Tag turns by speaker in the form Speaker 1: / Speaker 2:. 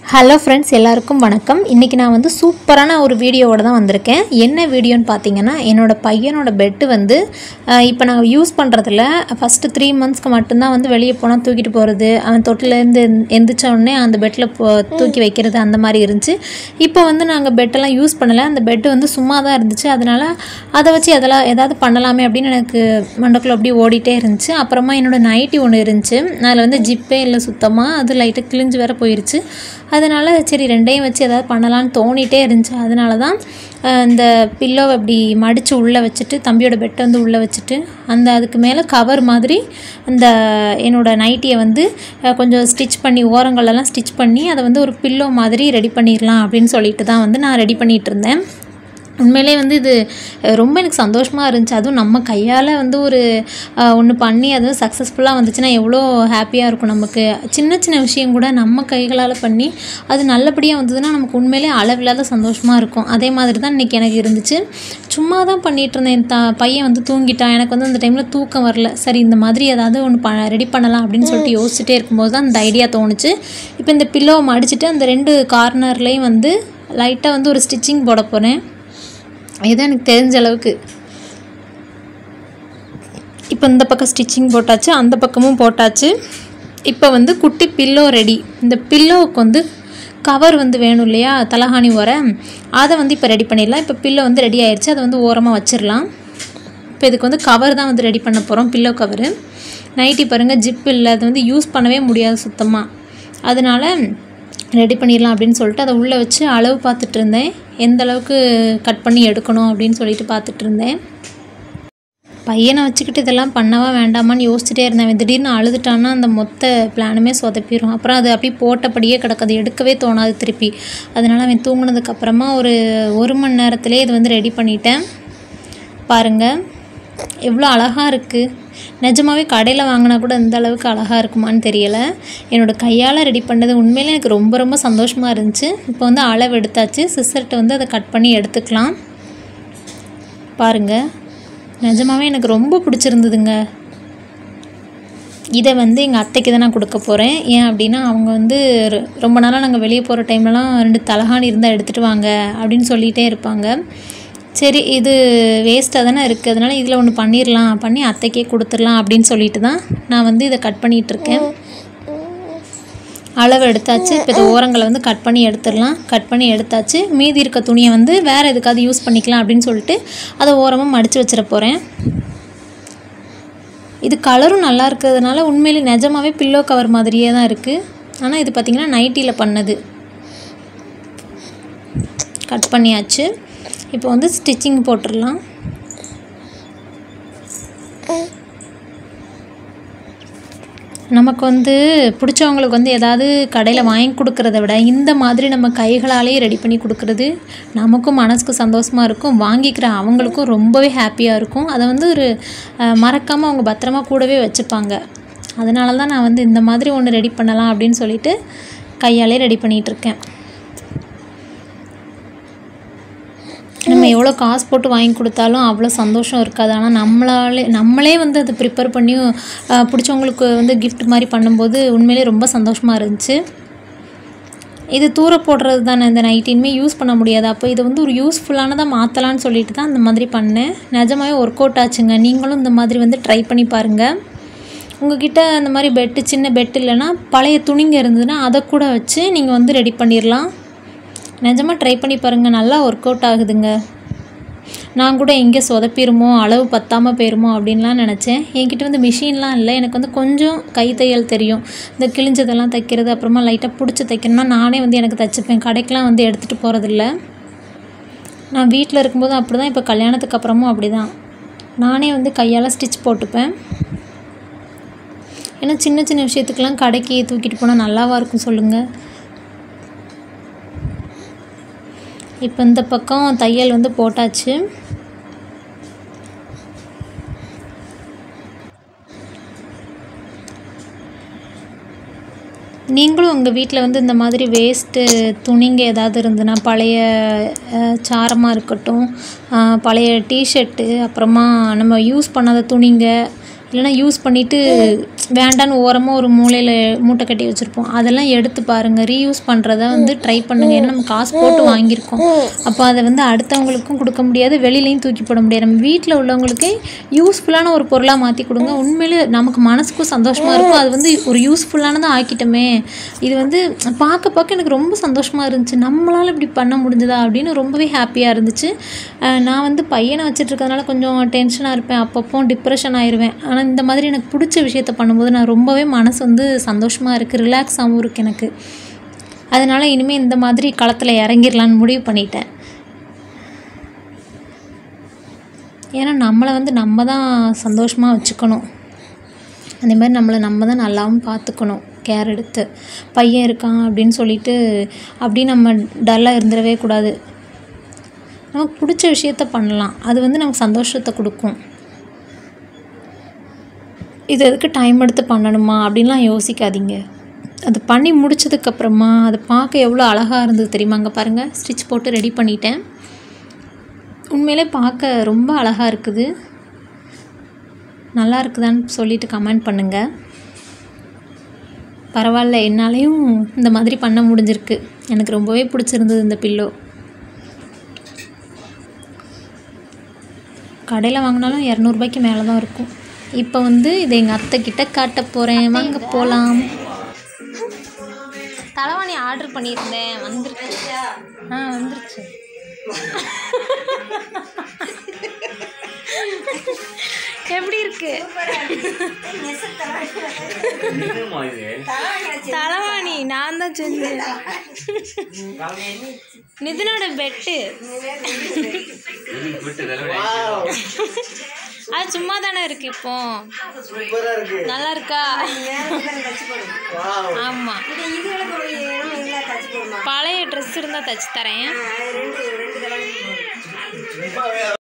Speaker 1: hello friends எல்லாருக்கும் வணக்கம் இன்றைக்கி நான் வந்து சூப்பரான ஒரு வீடியோவோட தான் வந்திருக்கேன் என்ன வீடியோன்னு பார்த்தீங்கன்னா என்னோடய பையனோட பெட்டு வந்து இப்போ நாங்கள் யூஸ் பண்ணுறதில்ல ஃபஸ்ட்டு த்ரீ மந்த்ஸ்க்கு மட்டும்தான் வந்து வெளியே போனால் தூக்கிட்டு போகிறது அவன் தொட்டிலேருந்து எந்திரிச்ச உடனே அந்த பெட்டில் தூக்கி வைக்கிறது அந்த மாதிரி இருந்துச்சு இப்போ வந்து நாங்கள் பெட்டெல்லாம் யூஸ் பண்ணலை அந்த பெட்டு வந்து சும்மா தான் இருந்துச்சு அதனால் அதை வச்சு அதெல்லாம் ஏதாவது பண்ணலாமே அப்படின்னு எனக்கு மண்டக்குள்ள அப்படியே ஓடிட்டே இருந்துச்சு அப்புறமா என்னோடய நைட்டி ஒன்று இருந்துச்சு அதில் வந்து ஜிப்பே இல்லை சுத்தமாக அது லைட்டாக கிழிஞ்சு வேற போயிருச்சு அதனால் சரி ரெண்டையும் வச்சு ஏதாவது பண்ணலான்னு தோணிட்டே இருந்துச்சு அதனால தான் அஹ், இந்த பில்லோவை அப்படி மடித்து உள்ளே வச்சுட்டு தம்பியோட பெட்டை வந்து உள்ளே வச்சுட்டு அந்த அதுக்கு மேலே கவர் மாதிரி அந்த என்னோட நைட்டியை வந்து அஹ், கொஞ்சம் ஸ்டிச் பண்ணி ஓரங்களெல்லாம் ஸ்டிச் பண்ணி அதை வந்து ஒரு பில்லோ மாதிரி ரெடி பண்ணிடலாம் அப்படின்னு சொல்லிட்டு தான் வந்து நான் ரெடி பண்ணிகிட்டு இருந்தேன் உண்மையிலே வந்து இது அஹ், ரொம்ப எனக்கு சந்தோஷமாக இருந்துச்சு அதுவும் நம்ம கையால் வந்து ஒரு ஒன்று பண்ணி அது சக்ஸஸ்ஃபுல்லாக வந்துச்சுன்னா எவ்வளோ ஹாப்பியாக இருக்கும் நமக்கு சின்ன சின்ன விஷயம் கூட நம்ம கைகளால் பண்ணி அது நல்லபடியாக வந்ததுன்னா நமக்கு உண்மையிலே அளவில்லாத சந்தோஷமாக இருக்கும் அதே மாதிரி தான் இன்றைக்கி எனக்கு இருந்துச்சு சும்மா தான் பண்ணிகிட்டு இருந்தேன் என் த பையன் வந்து தூங்கிட்டான் எனக்கு வந்து அந்த டைமில் தூக்கம் வரல சரி இந்த மாதிரி ஏதாவது ஒன்று ப ரெடி பண்ணலாம் அப்படின்னு சொல்லிட்டு யோசிச்சுட்டே இருக்கும்போது தான் அந்த ஐடியா தோணுச்சு இப்போ இந்த பில்லோவை மடிச்சுட்டு அந்த ரெண்டு கார்னர்லேயும் வந்து லைட்டாக வந்து ஒரு ஸ்டிச்சிங் போட போகிறேன் இதுதான் எனக்கு தெரிஞ்ச அளவுக்கு இப்போ இந்த பக்கம் ஸ்டிச்சிங் போட்டாச்சு அந்த பக்கமும் போட்டாச்சு இப்போ வந்து குட்டி பில்லோ ரெடி இந்த பில்லோவுக்கு வந்து கவர் வந்து வேணும் இல்லையா தலகாணி உர அதை வந்து இப்போ ரெடி பண்ணிடலாம் இப்போ பில்லோ வந்து ரெடி ஆயிடுச்சு அதை வந்து ஓரமாக வச்சிடலாம் இப்போ இதுக்கு வந்து கவர் தான் வந்து ரெடி பண்ண போகிறோம் பில்லோ கவரு நைட்டி பாருங்கள் ஜிப் இல்லை அது வந்து யூஸ் பண்ணவே முடியாது சுத்தமாக அதனால ரெடி பண்ணிடலாம் அப்படின்னு சொல்லிட்டு அதை உள்ளே வச்சு அளவு பார்த்துட்டு இருந்தேன் எந்த அளவுக்கு கட் பண்ணி எடுக்கணும் அப்படின்னு சொல்லிட்டு பார்த்துட்டு இருந்தேன் பையனை வச்சுக்கிட்டு இதெல்லாம் பண்ணவா வேண்டாமான்னு யோசிச்சுட்டே இருந்தேன் அவன் திடீர்னு அழுதுட்டான்னா அந்த மொத்த பிளானுமே சொதப்பிடும் அப்புறம் அது அப்படியே போட்டபடியே கிடக்குது எடுக்கவே தோணாது திருப்பி அதனால் அவன் தூங்குனதுக்கு அப்புறமா ஒரு ஒரு மணி நேரத்திலே இது வந்து ரெடி பண்ணிட்டேன் பாருங்கள் எவ்வளோ அழகாக இருக்குது நிஜமாவே கடையில் வாங்கினா கூட இந்த அளவுக்கு அழகாக இருக்குமான்னு தெரியலை என்னோடய கையால் ரெடி பண்ணது உண்மையிலே எனக்கு ரொம்ப ரொம்ப சந்தோஷமாக இருந்துச்சு இப்போ வந்து அளவு எடுத்தாச்சு சிஸ்டர்கிட்ட வந்து அதை கட் பண்ணி எடுத்துக்கலாம் பாருங்கள் நிஜமாவே எனக்கு ரொம்ப பிடிச்சிருந்ததுங்க இதை வந்து எங்கள் அத்தைக்கு தான் நான் கொடுக்க போகிறேன் ஏன் அப்படின்னா அவங்க வந்து ரொ- ரொம்ப நாளாக நாங்கள் வெளியே போகிற டைம்லலாம் ரெண்டு தலகாணி இருந்தால் எடுத்துகிட்டு வாங்க அப்படின்னு சொல்லிகிட்டே இருப்பாங்க சரி இது வேஸ்ட்டாக தானே இருக்குது அதனால் இதில் ஒன்று பண்ணிடலாம் பண்ணி அத்தைக்கே கொடுத்துடலாம் அப்படின்னு சொல்லிட்டு தான் நான் வந்து இதை கட் பண்ணிகிட்டு இருக்கேன் அளவு எடுத்தாச்சு இப்போ இந்த ஓரங்களை வந்து கட் பண்ணி எடுத்துடலாம் கட் பண்ணி எடுத்தாச்சு மீதி இருக்க துணியை வந்து வேறு எதுக்காவது யூஸ் பண்ணிக்கலாம் அப்படின்னு சொல்லிட்டு அதை ஓரமாக மடித்து வச்சிட போகிறேன் இது கலரும் நல்லா இருக்கிறதுனால உண்மையிலே நிஜமாவே பில்லோ கவர் மாதிரியே தான் இருக்குது ஆனால் இது பார்த்திங்கன்னா நைட்டியில் பண்ணது கட் பண்ணியாச்சு இப்போ வந்து ஸ்டிச்சிங் போட்டுடலாம் நமக்கு வந்து பிடிச்சவங்களுக்கு வந்து ஏதாவது கடையில் வாங்கி கொடுக்கறத விட இந்த மாதிரி நம்ம கைகளாலேயே ரெடி பண்ணி கொடுக்கறது நமக்கும் மனசுக்கு சந்தோஷமாக இருக்கும் வாங்கிக்கிற அவங்களுக்கும் ரொம்பவே ஹாப்பியாக இருக்கும் அதை வந்து ஒரு மறக்காமல் அவங்க பத்திரமா கூடவே வச்சுப்பாங்க அதனால தான் நான் வந்து இந்த மாதிரி ஒன்று ரெடி பண்ணலாம் அப்படின்னு சொல்லிட்டு கையாலே ரெடி பண்ணிகிட்டு இருக்கேன் நம்ம எவ்வளோ காசு போட்டு வாங்கி கொடுத்தாலும் அவ்வளோ சந்தோஷம் இருக்காது ஆனால் நம்மளாலே நம்மளே வந்து அதை ப்ரிப்பேர் பண்ணி அஹ், பிடிச்சவங்களுக்கு வந்து gift மாதிரி பண்ணும்போது உண்மையிலே ரொம்ப சந்தோஷமாக இருந்துச்சு இது தூர போடுறது தானே இந்த நைட்டின்மே யூஸ் பண்ண முடியாது அப்போ இதை வந்து ஒரு யூஸ்ஃபுல்லானதாக மாற்றலான்னு சொல்லிட்டு தான் இந்த மாதிரி பண்ணேன் நிஜமாவே ஒர்க் அவுட் ஆச்சுங்க நீங்களும் இந்த மாதிரி வந்து ட்ரை பண்ணி பாருங்கள் உங்ககிட்ட அந்த மாதிரி பெட்டு சின்ன பெட் இல்லைன்னா பழைய துணிங்க இருந்ததுன்னா அதை கூட வச்சு நீங்கள் வந்து ரெடி பண்ணிடலாம் நிஜமாக ட்ரை பண்ணி பாருங்கள் நல்லா ஒர்க் அவுட் ஆகுதுங்க நான் கூட எங்கே சொதப்பிருமோ அளவு பத்தாமல் போயிருமோ அப்படின்லாம் நினச்சேன் என்கிட்ட வந்து மிஷின்லாம் இல்லை எனக்கு வந்து கொஞ்சம் கை தையல் தெரியும் இந்த கிழிஞ்சதெல்லாம் தைக்கிறது அப்புறமா லைட்டாக பிடிச்சி தைக்கணும்னா நானே வந்து எனக்கு தைச்சிப்பேன் கடைக்கெலாம் வந்து எடுத்துகிட்டு போகிறதில்ல நான் வீட்டில் இருக்கும்போது அப்படி தான் இப்போ கல்யாணத்துக்கு அப்புறமும் அப்படி தான் நானே வந்து கையால் ஸ்டிச் போட்டுப்பேன் ஏன்னா சின்ன சின்ன விஷயத்துக்கெல்லாம் கடைக்கு தூக்கிட்டு போனால் நல்லாவா இருக்கும் சொல்லுங்கள் இப்போ இந்த பக்கம் தையல் வந்து போட்டாச்சு நீங்களும் உங்கள் வீட்டில் வந்து இந்த மாதிரி வேஸ்ட்டு துணிங்க ஏதாவது இருந்ததுன்னா பழைய அஹ், சாரமாக இருக்கட்டும் அஹ், பழைய டிஷர்ட்டு அப்புறமா நம்ம யூஸ் பண்ணாத துணிங்க இல்லைன்னா யூஸ் பண்ணிவிட்டு வேண்டான்னு ஓரமாக ஒரு மூலையில் மூட்டை கட்டி வச்சுருப்போம் அதெல்லாம் எடுத்து பாருங்கள் ரீயூஸ் பண்ணுறத வந்து ட்ரை பண்ணுங்க ஏன்னா நம்ம காசு போட்டு வாங்கியிருக்கோம் அப்போ அதை வந்து அடுத்தவங்களுக்கும் கொடுக்க முடியாது வெளியிலையும் தூக்கி போட முடியாது நம்ம வீட்டில் உள்ளவங்களுக்கு யூஸ்ஃபுல்லான ஒரு பொருளாக மாற்றி கொடுங்க உண்மையிலே நமக்கு மனசுக்கும் சந்தோஷமாக இருக்கும் அது வந்து ஒரு யூஸ்ஃபுல்லானதாக ஆக்கிட்டோமே இது வந்து பார்க்க பார்க்க எனக்கு ரொம்ப சந்தோஷமாக இருந்துச்சு நம்மளால் இப்படி பண்ண முடிஞ்சதா அப்படின்னு ரொம்பவே ஹாப்பியாக இருந்துச்சு அஹ் நான் வந்து பையனை வச்சுட்டு இருக்கிறதுனால கொஞ்சம் டென்ஷனாக இருப்பேன் அப்பப்போ டிப்ரெஷன் ஆயிடுவேன் ஆனால் இந்த மாதிரி எனக்கு பிடிச்ச விஷயத்த பண்ணும்போது நான் ரொம்பவே மனசு வந்து சந்தோஷமாக இருக்குது ரிலாக்ஸாகவும் இருக்குது எனக்கு அதனால் இனிமேல் இந்த மாதிரி களத்தில் இறங்கிடலான்னு முடிவு பண்ணிட்டேன் ஏன்னா நம்மளை வந்து நம்ம தான் சந்தோஷமாக வச்சுக்கணும் அதே மாதிரி நம்மளை நம்ம தான் நல்லாவும் பார்த்துக்கணும் கேர் எடுத்து பையன் இருக்கான் அப்படின்னு சொல்லிட்டு அப்படி நம்ம டல்லாக இருந்துடவே கூடாது நமக்கு பிடிச்ச விஷயத்த பண்ணலாம் அது வந்து நமக்கு சந்தோஷத்தை கொடுக்கும் இது எதுக்கு டைம் எடுத்து பண்ணணுமா அப்படின்லாம் யோசிக்காதீங்க அது பண்ணி முடிச்சதுக்கப்புறமா அதை பார்க்க எவ்வளோ அழகாக இருந்தது தெரியுமா அங்கே பாருங்கள் ஸ்டிச் போட்டு ரெடி பண்ணிட்டேன் உண்மையிலே பார்க்க ரொம்ப அழகாக இருக்குது நல்லா இருக்குதான்னு சொல்லிட்டு கமெண்ட் பண்ணுங்கள் பரவாயில்ல என்னாலையும் இந்த மாதிரி பண்ண முடிஞ்சிருக்கு எனக்கு ரொம்பவே பிடிச்சிருந்தது இந்த பில்லோ கடையில் வாங்கினாலும் இரநூறுபாய்க்கு மேலே தான் இருக்கும் இப்போ வந்து இதை எங்கள் அத்தை கிட்ட காட்ட போகிறேன் வாங்க போகலாம் தலைவாணி ஆர்டர் பண்ணியிருந்தேன் வந்துருச்சு ஆ வந்துருச்சு எப்படி இருக்கு
Speaker 2: என்னம்மா இது
Speaker 1: தலைவாணி நான் தான் செஞ்சேன் நிதினோட பெட்டு
Speaker 2: இதுக்கு விட்டு இதெல்லாம்
Speaker 1: அது சும்மா தானே இருக்கு இப்போ
Speaker 3: சூப்பரா இருக்கு
Speaker 1: நல்லா இருக்கா
Speaker 3: வாவ்
Speaker 1: ஆமா
Speaker 4: இது இதுகளுக்கு ஒரு இடம் இல்லை தச்சு போடுமா
Speaker 1: பழைய ட்ரெஸ் இருந்தா தச்சு தரேன்
Speaker 4: ரெண்டு ரெண்டு கலர்
Speaker 3: சும்மாவே